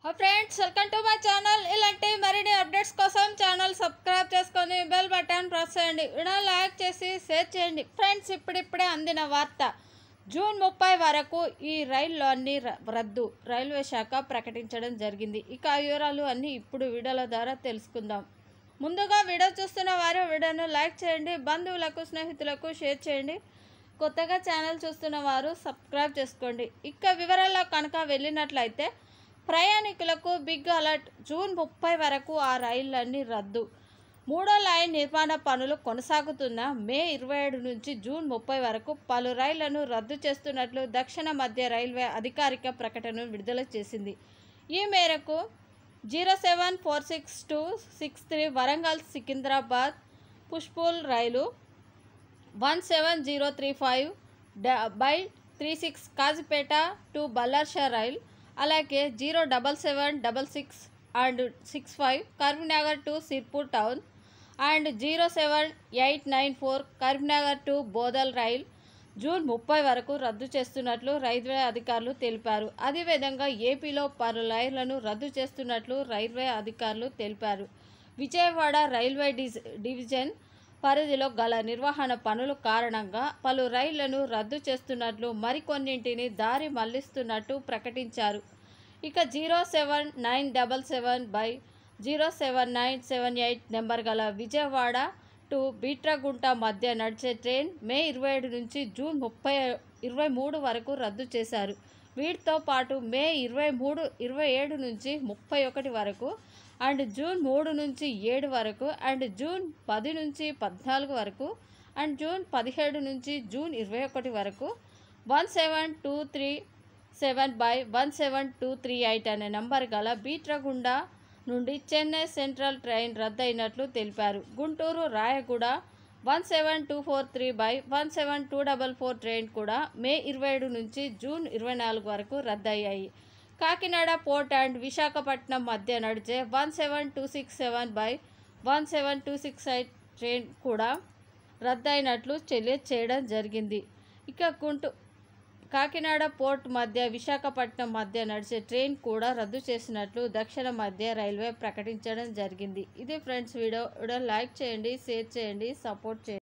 friends welcome to my channel ఇలాంటి మరిన్ని updates కోసం ఛానల్ సబ్స్క్రైబ్ చేసుకొని బెల్ బటన్ ప్రెస్ చేయండి వీడియో లైక్ చేసి షేర్ చేయండి ఫ్రెండ్స్ ఇప్పుడిప్పుడే అందిన వార్త జూన్ ముప్పై వరకు ఈ రైళ్ళు అన్ని ర- రద్దు రైల్వే శాఖ ప్రకటించడం జరిగింది ఇక ఆ వివరాలు అన్నీ ఇప్పుడు వీడియోల ద్వారా తెలుసుకుందాం ముందుగా వీడియో చూస్తున్న వారు వీడియోను లైక్ చేయండి బంధువులకు స్నేహితులకు షేర్ చేయండి కొత్తగా ఛానల్ చూస్తున్న వారు సబ్స్క్రైబ్ చేసుకోండి ఇక వివరాల్లో కనుక వెళ్ళినట్లయితే ప్రయాణికులకు బిగ్ అలర్ట్ జూన్ ముప్పై వరకు ఆ రైళ్లన్నీ రద్దు మూడో లైన్ నిర్మాణ పనులు కొనసాగుతున్న మే ఇరవై ఏడు నుంచి జూన్ ముప్పై వరకు పలు రైళ్లను రద్దు చేస్తున్నట్లు దక్షిణ మధ్య రైల్వే అధికారిక ప్రకటన విడుదల చేసింది ఈ మేరకు zero seven four six two six three Warangal Secunderabad push pull రైలు one seven zero three five by three six Kazipet to Balharshah rail అలాగే zero double seven double six and six five Karimnagar to Sirpur town and zero seven eight nine four Karimnagar to Bodhan rail June ముప్పై వరకు రద్దు చేస్తున్నట్లు railway అధికారులు తెలిపారు అదేవిధంగా ఏపీలో పలు రైళ్లను రద్దు చేస్తున్నట్లు రైల్వే అధికారులు తెలిపారు విజయవాడ రైల్వే డిజ్ డివిజన్ పరిధిలో గల నిర్వహణ పనుల కారణంగా పలు రైళ్లను రద్దు చేస్తున్నట్లు మరికొన్నింటిని దారి మళ్లిస్తున్నట్టు ప్రకటించారు ఇక zero seven nine double seven by zero seven nine seven eight number గల విజయవాడ టు బీట్రగుంట మధ్య నడిచే ట్రైన్ మే ఇరవై ఏడు నుంచి జూన్ ముప్పై ఇరవై మూడు వరకు రద్దు చేశారు వీటితో పాటు మే ఇరవై మూడు ఇరవై ఏడు నుంచి ముప్పై ఒకటి వరకు అండ్ జూన్ మూడు నుంచి ఏడు వరకు అండ్ జూన్ పది నుంచి పద్నాలుగు వరకు అండ్ జూన్ పదిహేడు నుంచి జూన్ ఇరవై ఒకటి వరకు one seven two three seven by one seven two three eight అనే నంబర్ గల బీట్రగుండ నుండి చెన్నై సెంట్రల్ ట్రైన్ రద్దయినట్లు తెలిపారు Guntur Rayagada one seven two four three by one seven two double four train కూడా మే ఇరవై ఏడు నుంచి జూన్ ఇరవై నాలుగు వరకు రద్దయ్యాయి కాకినాడ పోర్ట్ అండ్ విశాఖపట్నం మధ్య నడిచే one seven two six seven by one seven two six eight train కూడా రద్దయినట్లు తెలియచేయడం జరిగింది ఇక గుంటూ కాకినాడ పోర్ట్ మధ్య విశాఖపట్నం మధ్య నడిచే ట్రైన్ కూడా రద్దు చేసినట్లు దక్షిణ మధ్య రైల్వే ప్రకటించడం జరిగింది ఇది ఫ్రెండ్స్ వీడియో వీడియో లైక్ చేయండి షేర్ చేయండి సపోర్ట్ చేయండి